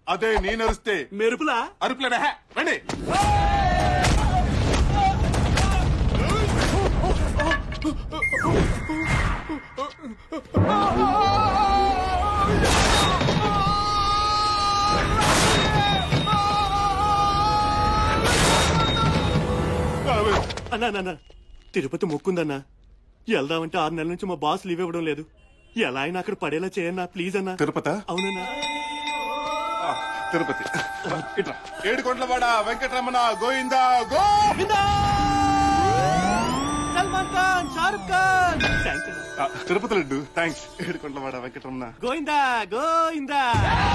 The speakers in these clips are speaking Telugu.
అదే నేను అరిస్తే మెరుపులా అరుపులేనా హే, రండి అన్నా నాన్న తిరుపతి మొక్కుందన్నా వెళ్దామంటే ఆరు నెలల నుంచి మా బాస్ లీవ్ ఇవ్వడం లేదు ఎలా అయినా అక్కడ పడేలా చేయన్నా ప్లీజ్ అన్నా తిరుపతి అవునన్నా తిరుపతి ఇట్రా ఏడు కొండలవాడ వెంకటరమణ గోవిందా గో సల్మాన్ ఖాన్ షారుఖ్ ఖాన్ థ్యాంక్స్ అన్నా. ఆ, తిరుపతి లడ్డు థ్యాంక్స్ ఏడు కొండలవాడ వెంకటరమణ గోయిందా గోయిందా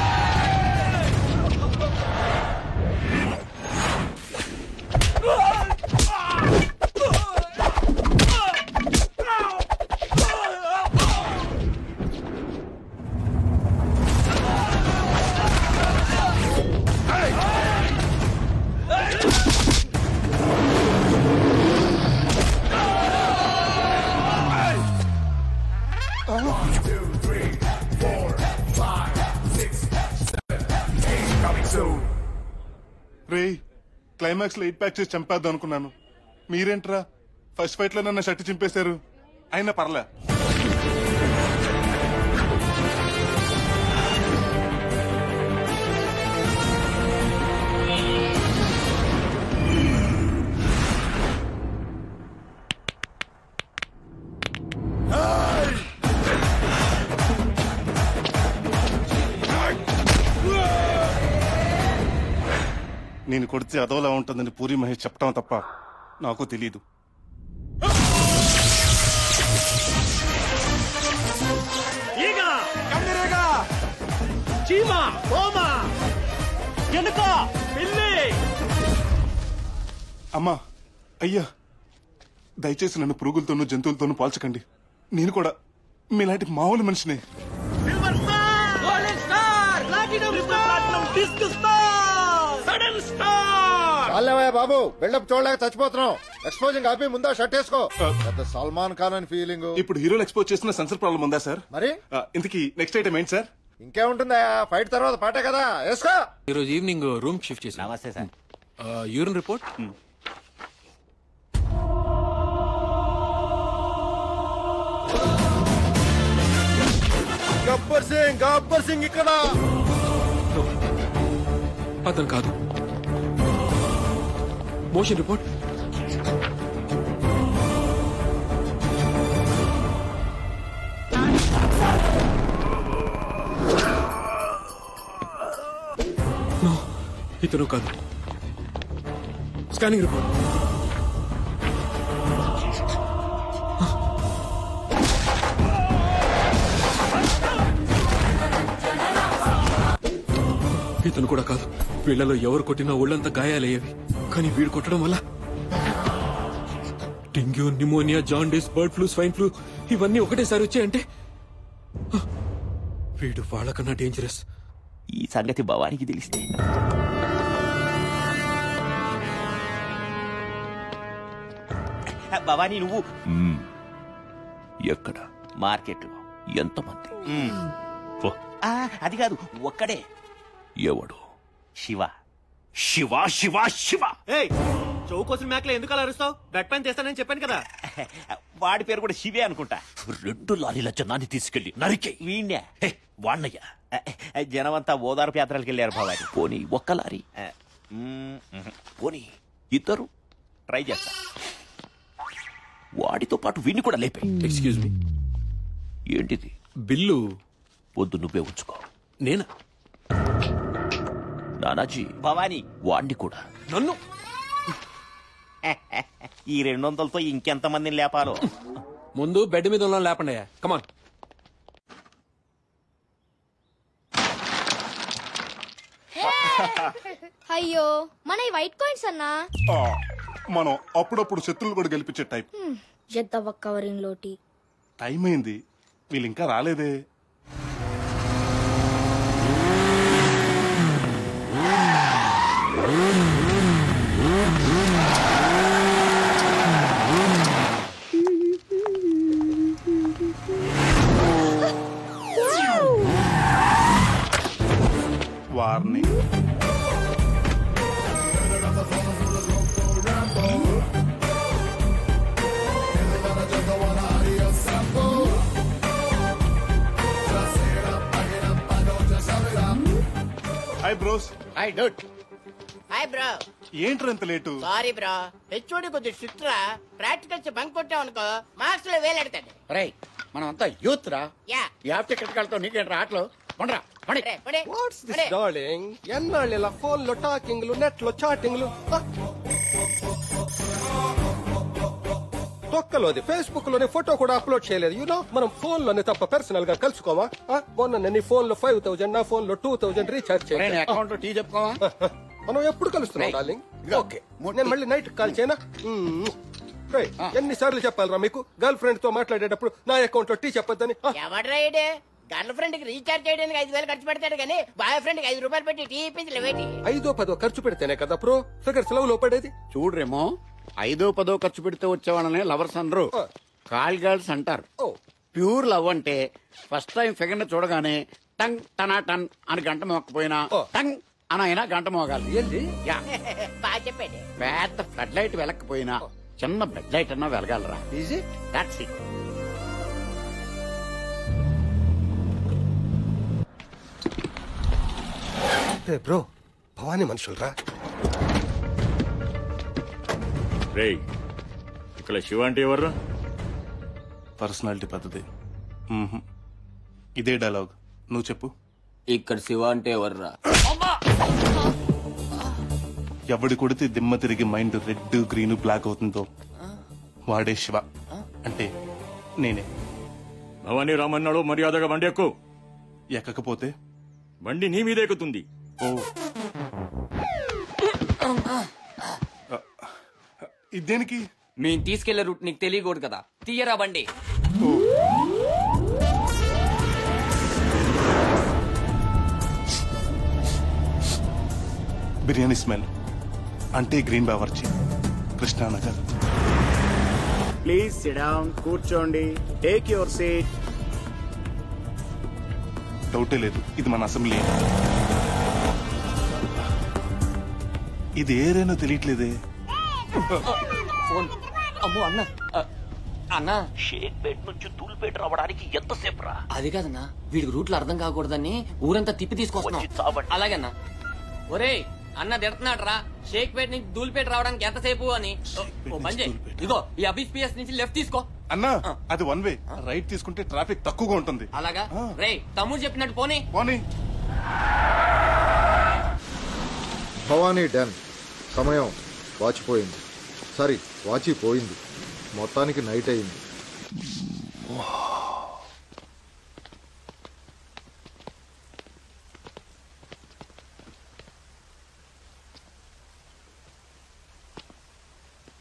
రే క్లైమాక్స్ లో ఎయిట్ ప్యాక్ చేసి చంపేద్దాం అనుకున్నాను మీరేంట్రా ఫస్ట్ ఫైట్ లో నన్ను షర్ట్ చింపేశారు అయినా పర్లే నేను కొడితే అదోలా ఉంటుందని పూరి మహేష్ చెప్పడం తప్ప నాకు తెలియదు ఈగ కందిరీగ చీమ దోమ ఎనుక పిల్లి అమ్మా అయ్యా దయచేసి నన్ను పురుగులతోనూ జంతువులతోనూ పోల్చకండి నేను కూడా మీలాంటి మామూలు మనిషిని silver star golden star platinum star disc star sudden star చాలేవయ్య బాబు బిల్డప్ చూడలేక చచ్చిపోతున్నాం ఎక్స్పోజింగ్ ఆపి ముందా షర్ట్ వేసుకో పెద్ద సల్మాన్ ఖాన్ అని ఫీలింగ్ ఇప్పుడు హీరోలు ఎక్స్పోజ్ చేసిన సెన్సర్ ప్రాబ్లం ఉందా సార్ మరి ఆ, ఇంతకీ నెక్స్ట్ ఐటమ్ ఏంటి సార్ ఇంకేముంటుందా ఫైట్ తర్వాత పాటే కదా వేసుకో ఈరోజు ఈవినింగ్ రూమ్ షిఫ్ట్ చేసి నమస్తే sir urine report Gabbar Singh Gabbar Singh ఇక్కడ అతను కాదు మోషన్ రిపోర్ట్ No, ఇతను కాదు స్కానింగ్ రిపోర్ట్ ఇతను కూడా కాదు వీళ్ళలో ఎవరు కొట్టినా ఒళ్ళంతా గాయాలయ్యేవి కానీ వీడు కొట్టడం వల్ల dengue pneumonia jaundice bird flu swine flu ఇవన్నీ ఒకటేసారి వచ్చాయంటే హ, వీడు వాళ్ళకన్నా డేంజరస్ ఈ సంగతి భవానికి తెలిస్తే భవానీ నువ్వు ఎక్కడ మార్కెట్లో ఎంతమంది ఓ, ఆ, అది కాదు ఒక్కడే ఎవడు శివ శివ శివ శివ ఏయ్ చౌ కోసం మేకలు ఎందుకు అలా అరుస్తావు బెడ్ పైన చేస్తానని చెప్పాను కదా వాడి పేరు కూడా శివే అనుకుంటా రెండు లారీల జనాన్ని తీసుకెళ్లి నరికే వీణ్యా హే, వాణ్ణయ్య జనమంతా ఓదార్పు యాత్రలకు వెళ్ళారు భవాని పోనీ ఒక్క లారీ ఆ, మ్మ్, మ్మ్. పోనీ ఇద్దరు ట్రై చేస్తా వాడితో పాటు వీణ్ణి కూడా లేపే ఎక్స్క్యూజ్ మీ ఏంటిది బిల్లు వద్దు నువ్వే ఉంచుకో నేనా నానాజీ భవానీ వాణ్ణి కూడా నన్ను ఈ రెండు వందలతో ఇంకెంత మందిని లేపాలో ముందు బెడ్ మీద ఉన్న లేపండి కమాన్ అయ్యో మన ఈ వైట్ కాయిన్స్ అన్నా ఆ, మనం అప్పుడప్పుడు శత్రువులు కూడా గెలిపించే టైప్ జద్దవ్వ కవరింగ్ లోటి టైం అయింది వీళ్ళు ఇంకా రాలేదే వారిని Bhavani hi bros hi dude hi bro ఏంట్రా ఇంత లేటు సారీ బ్రో హెచ్ఓడి కొద్ది స్ట్రిక్ట్ రా ప్రాక్టికల్స్ బంక్ కొట్టాం అనుకో మార్క్స్ లో వేలెడతాడు రై మనం అంతా యూత్ రా యా యాప్ టికెట్ కలతో నీకేంట్రా ఆటలు పండ్రా పండి పడే, పడే, వాట్స్ పడే. దిస్ డార్లింగ్ ఎన్నాళ్ళు ఇలా ఫోన్ లో టాకింగ్లు నెట్ లో చాటింగ్లు తొక్కలోది ఫేస్బుక్ లోని ఫోటో కూడా అప్లోడ్ చేయలేదు యూనో మనం ఫోన్ లోనే తప్ప పర్సనల్ గా కలుసుకోవా ఆ, మొన్న నీ ఫోన్ లో ఫైవ్ థౌజండ్ నా ఫోన్ లో టూ థౌజండ్ రీఛార్జ్ నీ చేయాలి అకౌంట్ టీ చెప్పుకోవా మనం ఎప్పుడు కలుస్తున్నాం రేయ్, డార్లింగ్ ఇదిగో, ఓకే ముట్టి. నేను మళ్ళీ నైట్ కాల్ చేయనా మ్మ్. రేయ్, ఎన్నిసార్లు చెప్పాలరా మీకు గర్ల్ ఫ్రెండ్ తో మాట్లాడేటప్పుడు నా అకౌంట్ లో టీ చెప్పొద్దని ఆ, ఎవడ్రా ఈడు గర్ల్ ఫ్రెండ్ కి రీఛార్జ్ చేయడానికి ఐదు వేలు ఖర్చు పెడతాడు కానీ బాయ్ ఫ్రెండ్ కి ఐదు రూపాయలు పెట్టి టీ ఇప్పించలే వేటి ఐదో పదో ఖర్చు పెడితేనే కదా బ్రో ఫిగర్స్ లవ్ లో పడేది చూడరేమో ఐదో పదో ఖర్చు పెడితే వచ్చేవాళ్ళని లవర్స్ అనరు ఆ. కాల్ గర్ల్స్ అంటారు ఓ ప్యూర్ లవ్ అంటే ఫస్ట్ టైం ఫిగర్ ని చూడగానే టంగ్ టనా టన్ అని గంట మోకపోయినా ఓ. టంగ్ అని అయినా గంట మోగాలి ఏంది యా బాగా చెప్పాడు పెద్ద ఫ్లడ్ లైట్ వెలకపోయినా చిన్న బెడ్ లైట్ అన్నా వెలగాలరా is it that's it bro Bhavani మనుషులరా రేయ్ ఇక్కడ శివ అంటే ఎవర్రా పర్సనాలిటీ పద్ధతి మ్మ్హ్. ఇదే డైలాగ్ నువ్వు చెప్పు ఇక్కడ శివ అంటే ఎవర్రా ఎవడి కొడితే దిమ్మ తిరిగి మైండ్ రెడ్ గ్రీన్ బ్లాక్ అవుతుందో వాడే శివ అంటే నేనే భవానీ రామన్నాడు మర్యాదగా బండి ఎక్కు ఎక్కకపోతే బండి నీ మీద ఎక్కుతుంది ఓ ఇదేనికి మేము తీసుకెళ్లే రూట్ నీకు తెలియకూడదు కదా తీయరా బండి బిర్యానీ స్మెల్ అంటే green Bawarchi Krishnanagar please sit down కూర్చోండి టేక్ యువర్ సీట్ డౌటే లేదు ఇది మన అసెంబ్లీ ఇది ఏరేనో తెలియట్లేదే ఫోన్ అమ్మో అన్న ఆ, అన్న షేక్ పేట్ నుంచి తూల్పేట రావడానికి ఎంతసేపు రా అది కాదన్నా వీడికి రూట్లు అర్థం కాకూడదని ఊరంతా తిప్పి తీసుకొస్తున్నాం అలాగన్నా ఒరే అన్న తిడుతున్నాడు రా షేక్ పేట్ నుంచి దూల్పేట రావడానికి ఎంతసేపు అని ఓ, ఓ పని చేయి ఇదిగో ఈ అబిస్ పిఎస్ నుంచి లెఫ్ట్ తీసుకో అన్నా అది వన్ వే రైట్ తీసుకుంటే ట్రాఫిక్ తక్కువగా ఉంటుంది అలాగా ఆ. రే తమ్ముడు చెప్పినట్టు పోనీ పోనీ భవానీ డన్ సమయం వాచిపోయింది సారీ వాచి పోయింది మొత్తానికి నైట్ అయింది